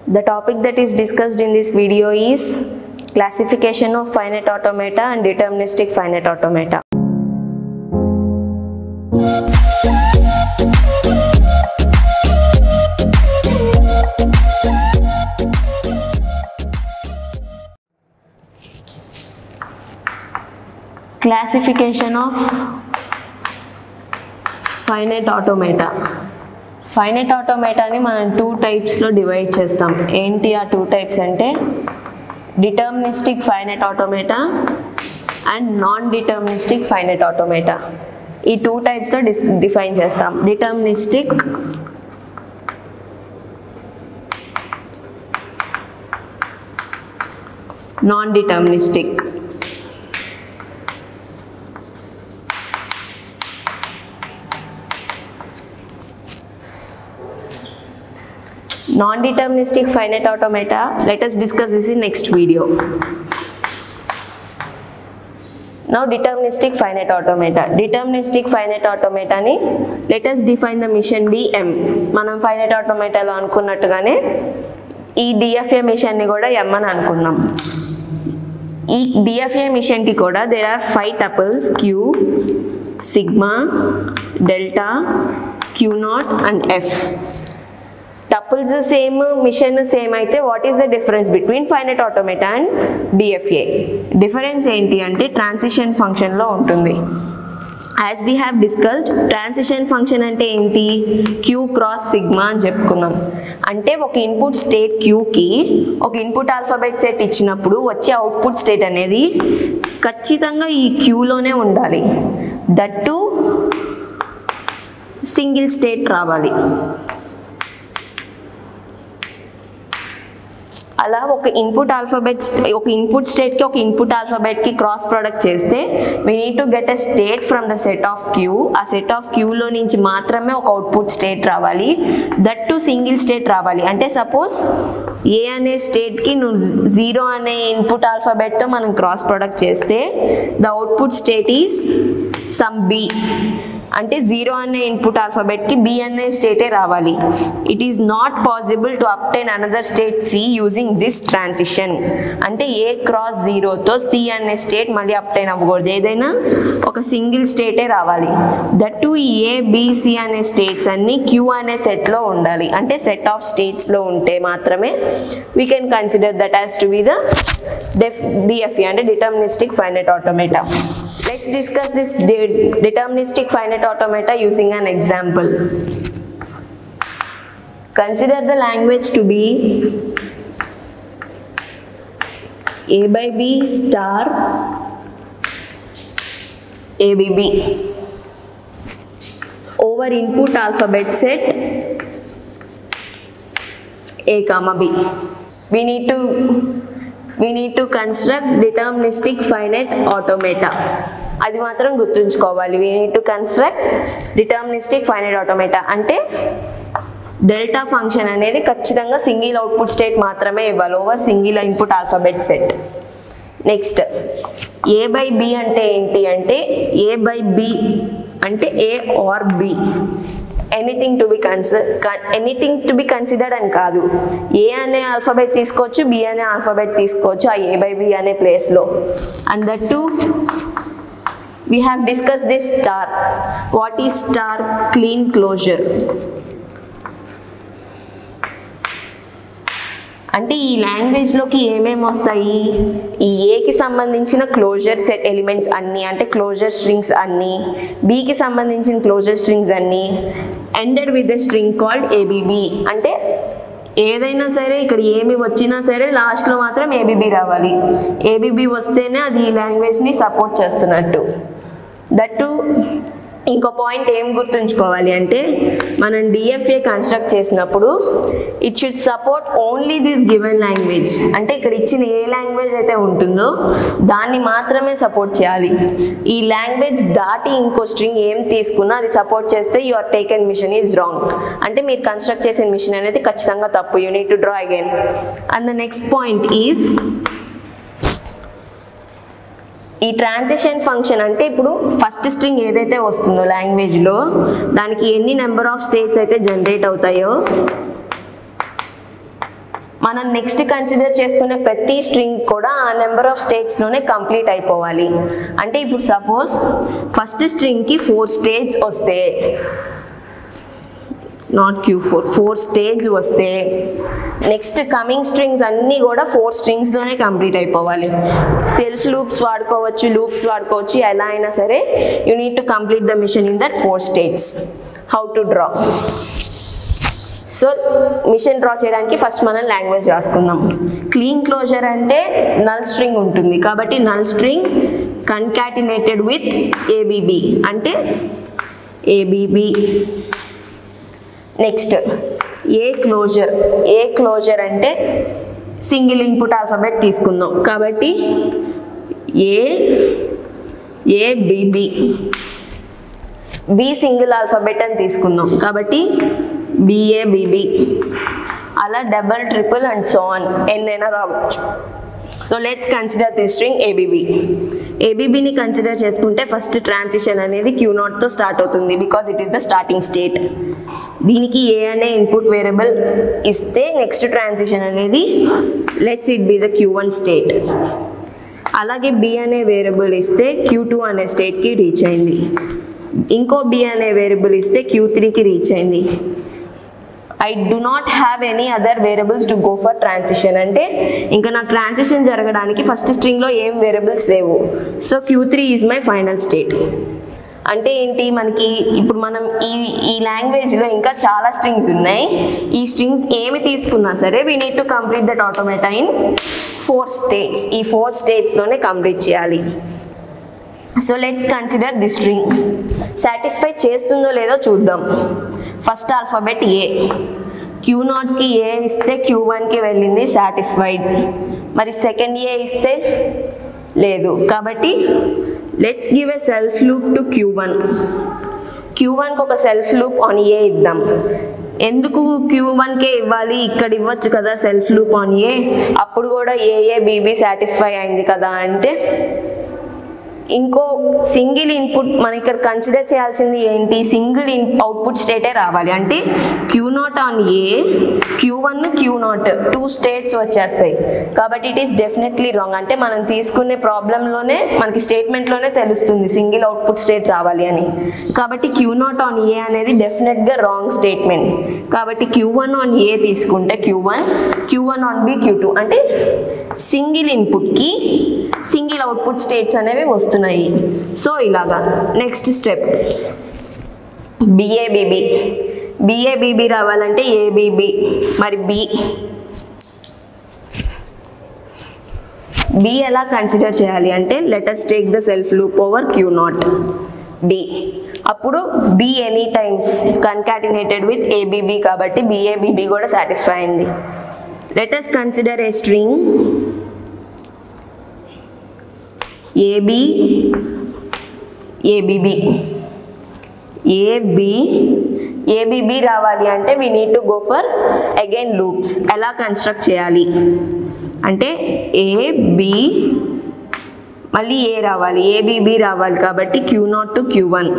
The topic that is discussed in this video is classification of finite automata and deterministic finite automata. Classification of finite automata. Finite ఆటోమేటాని మనం two టైప్స్లో divide చేస్తాం ఏంటి ఆ two types అంటే deterministic finite automata and non deterministic finite automata ఈ two టైప్స్లో this define చేస్తాం deterministic non deterministic non-deterministic finite automata let us discuss this in next video now deterministic finite automata deterministic finite automata ని let us define the mission be m మనం finite automata లో అనుకున్నట్టుగానే ఈ DFA machine ని కూడా m అని అనుకుందాం ఈ డిఎఫ్ఏ మిషన్ కి కూడా there are five tuples Q sigma delta Q nought and F tuples same machine same అయితే what is the difference between finite automata and DFA difference ఏంటి అంటే ట్రాన్సిషన్ ఫంక్షన్లో ఉంటుంది as we have discussed transition function అంటే ఏంటి queue cross sigma అని చెప్పుకున్నాం అంటే ఒక ఇన్పుట్ స్టేట్ క్యూకి ఒక ఇన్పుట్ ఆల్ఫాబెట్ సెట్ ఇచ్చినప్పుడు వచ్చే అవుట్పుట్ స్టేట్ అనేది ఖచ్చితంగా ఈ క్యూలోనే ఉండాలి దట్ టు సింగిల్ స్టేట్ రావాలి అలా ఒక ఇన్పుట్ ఆల్ఫాబెట్ ఒక ఇన్పుట్ స్టేట్కి ఒక ఇన్పుట్ ఆల్ఫాబెట్కి క్రాస్ ప్రోడక్ట్ చేస్తే we need to get a state from the set of Q ఆ సెట్ ఆఫ్ క్యూలో నుంచి మాత్రమే ఒక అవుట్పుట్ స్టేట్ రావాలి దట్ టు సింగిల్ స్టేట్ రావాలి అంటే సపోజ్ ఏ అనే స్టేట్కి నువ్వు జీరో అనే ఇన్పుట్ ఆల్ఫాబెట్తో మనం క్రాస్ ప్రోడక్ట్ చేస్తే the output state is some B అంటే జీరో అనే ఇన్పుట్ ఆల్ఫాబెట్కి బి అనే స్టేటే రావాలి it is not possible to obtain another state C using this transition అంటే ఏ క్రాస్ జీరోతో సి అనే స్టేట్ మళ్ళీ అప్టైన్ అవ్వకూడదు ఏదైనా ఒక సింగిల్ స్టేటే రావాలి దట్ టు ఏ బిసి అనే స్టేట్స్ అన్ని క్యూ అనే సెట్లో ఉండాలి అంటే సెట్ ఆఫ్ స్టేట్స్లో ఉంటే మాత్రమే we can consider that as to be the def DFA అంటే deterministic finite automata Let's discuss this de- deterministic finite automata using an example. Consider the language to be A by B star ABB over input alphabet set A comma B. We need to we need to construct deterministic finite automata అది మాత్రం గుర్తుంచుకోవాలి we need to construct deterministic finite automata అంటే delta function అనేది ఖచ్చితంగా single output state మాత్రమే ఇవ్వాలి over single input alphabet set next A by B అంటే ఏంటి అంటే ఏ బై బి అంటే A or B anything to be consider anything to be considered అని కాదు ఏ అనే ఆల్ఫాబెట్ తీసుకోవచ్చు బి అనే ఆల్ఫాబెట్ తీసుకోవచ్చు ఆ ఏ బై బి అనే ప్లేస్లో and that too we have discussed this star what is star clean closure అంటే ఈ లాంగ్వేజ్లోకి ఏమేమి వస్తాయి ఈ ఏకి సంబంధించిన క్లోజర్ సెట్ ఎలిమెంట్స్ అన్నీ అంటే క్లోజర్ స్ట్రింగ్స్ అన్నీ బీకి సంబంధించిన క్లోజర్ స్ట్రింగ్స్ అన్నీ ended with the string called ABB అంటే ఏదైనా సరే ఇక్కడ ఏమి వచ్చినా సరే లాస్ట్లో మాత్రం ఏబిబి రావాలి ఏబిబి వస్తేనే అది ఈ లాంగ్వేజ్ని సపోర్ట్ చేస్తున్నట్టు దట్టు ఇంకో పాయింట్ ఏం గుర్తుంచుకోవాలి అంటే మనం డిఎఫ్ఏ కన్స్ట్రక్ట్ చేసినప్పుడు it should support only this given language అంటే ఇక్కడ ఇచ్చిన ఏ లాంగ్వేజ్ అయితే ఉంటుందో దాన్ని మాత్రమే సపోర్ట్ చేయాలి ఈ లాంగ్వేజ్ దాటి ఇంకో స్ట్రింగ్ ఏం తీసుకున్నా అది సపోర్ట్ చేస్తే your taken machine is wrong అంటే మీరు కన్స్ట్రక్ట్ చేసిన మిషన్ అనేది ఖచ్చితంగా తప్పు you need to draw again and the next point is ఈ ట్రాన్సిషన్ ఫంక్షన్ అంటే ఇప్పుడు ఫస్ట్ స్ట్రింగ్ ఏదైతే వస్తుందో లాంగ్వేజ్లో దానికి ఎన్ని నెంబర్ ఆఫ్ స్టేట్స్ అయితే జనరేట్ అవుతాయో మనం నెక్స్ట్ కన్సిడర్ చేసుకునే ప్రతి స్ట్రింగ్ కూడా ఆ నెంబర్ ఆఫ్ స్టేట్స్లోనే కంప్లీట్ అయిపోవాలి అంటే ఇప్పుడు సపోజ్ ఫస్ట్ స్ట్రింగ్కి ఫోర్ స్టేట్స్ వస్తే nought Q four four stage వస్తే నెక్స్ట్ కమింగ్ స్ట్రింగ్స్ అన్నీ కూడా ఫోర్ స్ట్రింగ్స్లోనే కంప్లీట్ అయిపోవాలి సెల్ఫ్ లూప్స్ వాడుకోవచ్చు లూప్స్ వాడుకోవచ్చు ఎలా అయినా సరే you need to complete the machine in that four states how to draw so machine draw చేయడానికి ఫస్ట్ మనం లాంగ్వేజ్ రాసుకుందాం క్లీన్ క్లోజర్ అంటే నల్ స్ట్రింగ్ ఉంటుంది కాబట్టి null string concatenated with ABB అంటే ABB next A closure A closure అంటే single input alphabet తీసుకుందాం కాబట్టి A A BB B single alphabet అని తీసుకుందాం కాబట్టి బిఏ బిబి అలా double triple and so on ఎన్నైనా రావచ్చు so let's consider the string ABB ఏబిబిని కన్సిడర్ చేసుకుంటే ఫస్ట్ ట్రాన్సిషన్ అనేది క్యూ నాట్తో స్టార్ట్ అవుతుంది because it is the starting state దీనికి ఏ అనే ఇన్పుట్ వేరియబుల్ ఇస్తే నెక్స్ట్ ట్రాన్సిషన్ అనేది let's it be the Q one state అలాగే బి అనే వేరియబుల్ ఇస్తే క్యూ టూ అనే స్టేట్కి రీచ్ అయింది ఇంకో బి అనే వేరియబుల్ ఇస్తే క్యూ త్రీకి రీచ్ అయింది I do not have any other variables to go for transition అంటే ఇంకా నాకు ట్రాన్సిషన్ జరగడానికి ఫస్ట్ స్ట్రింగ్లో ఏం వేరియబుల్స్ లేవు so Q three is my final state అంటే ఏంటి మనకి ఇప్పుడు మనం ఈ ఈ లాంగ్వేజ్లో ఇంకా చాలా స్ట్రింగ్స్ ఉన్నాయి ఈ స్ట్రింగ్స్ ఏమి తీసుకున్నా సరే we need to complete that automata in four states ఈ ఫోర్ స్టేట్స్లోనే కంప్లీట్ చేయాలి so let's consider the string satisfy చేస్తుందో లేదో చూద్దాం ఫస్ట్ ఆల్ఫాబెట్ ఏ క్యూ నాట్కి ఏ ఇస్తే క్యూ వన్కి వెళ్ళింది సాటిస్ఫైడ్ మరి సెకండ్ ఏ ఇస్తే లేదు కాబట్టి let's give a self loop to Q one Q వన్కి ఒక సెల్ఫ్ లూప్ ఆన్ ఏ ఇద్దాం ఎందుకు క్యూ వన్కే ఇవ్వాలి ఇక్కడ ఇవ్వచ్చు కదా సెల్ఫ్ లూప్ ఆన్ ఏ అప్పుడు కూడా ఏఏ బీబీ సాటిస్ఫై అయింది కదా అంటే ఇంకో సింగిల్ ఇన్పుట్ మనం ఇక్కడ కన్సిడర్ చేయాల్సింది ఏంటి సింగిల్ ఇన్ అవుట్పుట్ స్టేటే రావాలి అంటే Q not on A Q one Q nought two states వచ్చేస్తాయి కాబట్టి ఇట్ ఈస్ డెఫినెట్లీ రాంగ్ అంటే మనం తీసుకునే ప్రాబ్లంలోనే మనకి స్టేట్మెంట్లోనే తెలుస్తుంది సింగిల్ అవుట్పుట్ స్టేట్ రావాలి అని కాబట్టి క్యూ నాట్ ఆన్ ఏ అనేది డెఫినెట్గా రాంగ్ స్టేట్మెంట్ కాబట్టి క్యూ వన్ ఆన్ ఏ తీసుకుంటే Q one Q one on B Q two అంటే సింగిల్ ఇన్పుట్కి సింగిల్ అవుట్పుట్ స్టేట్స్ అనేవి వస్తున్నాయి సో ఇలాగా నెక్స్ట్ స్టెప్ బిఏబిబి బిఏబిబి రావాలంటే ఏబిబి మరి బి బి ఎలా కన్సిడర్ చేయాలి అంటే let us take the self loop over Q nought the అప్పుడు B any times concatenated with ABB కాబట్టి బిఏబిబి కూడా సాటిస్ఫై అయింది let us consider a string AB ABB AB ABB రావాలి అంటే we need to go for again loops ఎలా construct చేయాలి అంటే A B మళ్ళీ ఏ రావాలి ఏబిబి రావాలి కాబట్టి Q nought to Q one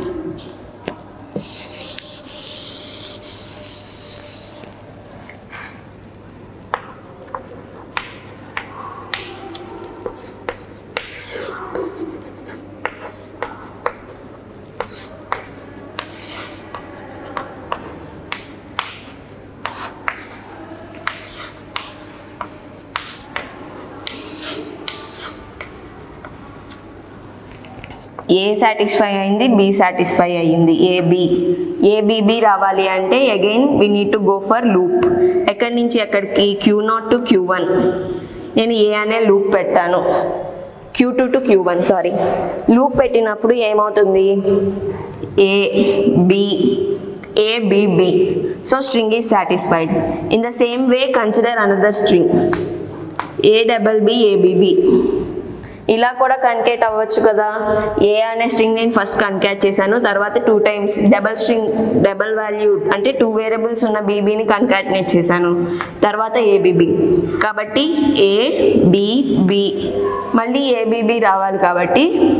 A satisfy అయింది బి సాటిస్ఫై అయ్యింది ఏబి ఏబిబి రావాలి అంటే again we need to go for loop ఎక్కడి నుంచి ఎక్కడికి Q nought to Q one నేను ఏ అనే లూప్ పెట్టాను Q two to Q one sorry loop పెట్టినప్పుడు ఏమవుతుంది A B A B B so string is satisfied in the same way consider another string A double B ABB ఇలా కూడా కన్కేట్ అవ్వచ్చు కదా ఏ అనే స్ట్రింగ్ నేను ఫస్ట్ కన్కేట్ చేశాను తర్వాత two times double string double value అంటే టూ వేరియబుల్స్ ఉన్న బీబీని కన్కాటినేట్ చేశాను తర్వాత ఏబిబి కాబట్టి ఏ బి బి మళ్ళీ ఏబిబి రావాలి కాబట్టి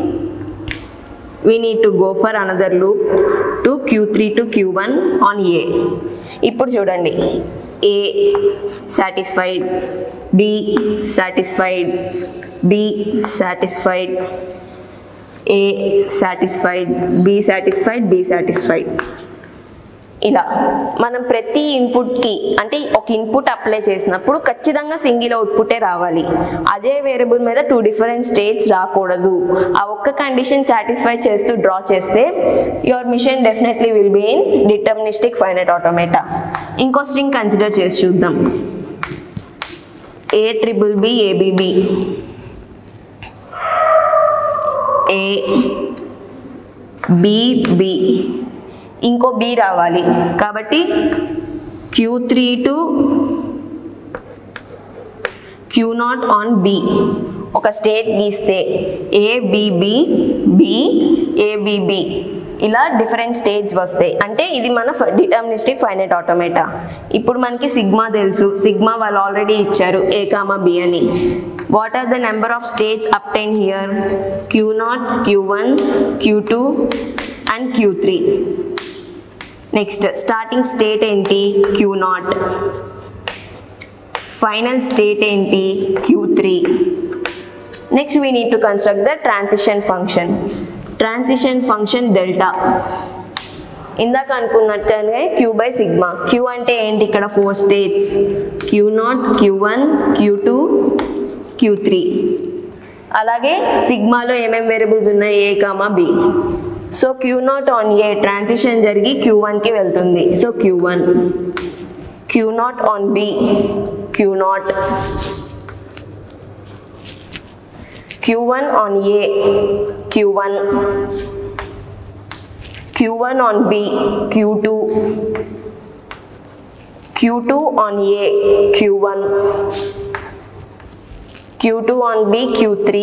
we need to go for another loop to Q three to Q one on A ఇప్పుడు చూడండి A satisfied, B satisfied, B satisfied, A satisfied, B satisfied, B satisfied. ఇలా మనం ప్రతి ఇన్పుట్కి అంటే ఒక ఇన్పుట్ అప్లై చేసినప్పుడు ఖచ్చితంగా సింగిల్ అవుట్పుటే రావాలి అదే వేరియబుల్ మీద టూ డిఫరెంట్ స్టేట్స్ రాకూడదు ఆ ఒక్క కండిషన్ సాటిస్ఫై చేస్తూ డ్రా చేస్తే your machine definitely will be in deterministic finite automata ఇంకో స్ట్రింగ్ కన్సిడర్ చేసి చూద్దాం A triple B A B B A B B ఇంకో బి రావాలి కాబట్టి Q three to Q not on B ఒక స్టేట్ గీస్తే ఏబిబి బి ఏబిబి ఇలా డిఫరెంట్ స్టేజ్ వస్తాయి అంటే ఇది మన డిటర్మినిస్టిక్ ఫైనైట్ ఆటోమేటా ఇప్పుడు మనకి సిగ్మా తెలుసు సిగ్మా వాళ్ళు ఆల్రెడీ ఇచ్చారు ఏ కామా బి అని what are the number of states obtained here Q naught Q one Q two and Q three next starting state ఏంటి క్యూ నాట్ ఫైనల్ స్టేట్ ఏంటి Q three next we need to construct the transition function transition function delta ఇందాక అనుకున్నట్టుగానే Q by sigma Q అంటే ఏంటి ఇక్కడ four states Q naught Q one Q two Q three అలాగే సిగ్మాలో ఏమేమి variables ఉన్నాయి A comma B so Q not on A transition జరిగి క్యూ వన్కి వెళ్తుంది so Q one Q not on B Q naught Q one on A Q one Q one on B Q two Q two on A Q one Q2 on B, Q3.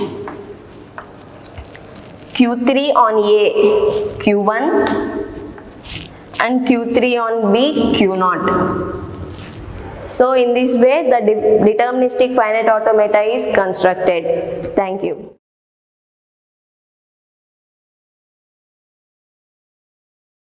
Q3 on A, Q1 and Q3 on B, Q0. So in this way the de- deterministic finite automata is constructed. Thank you.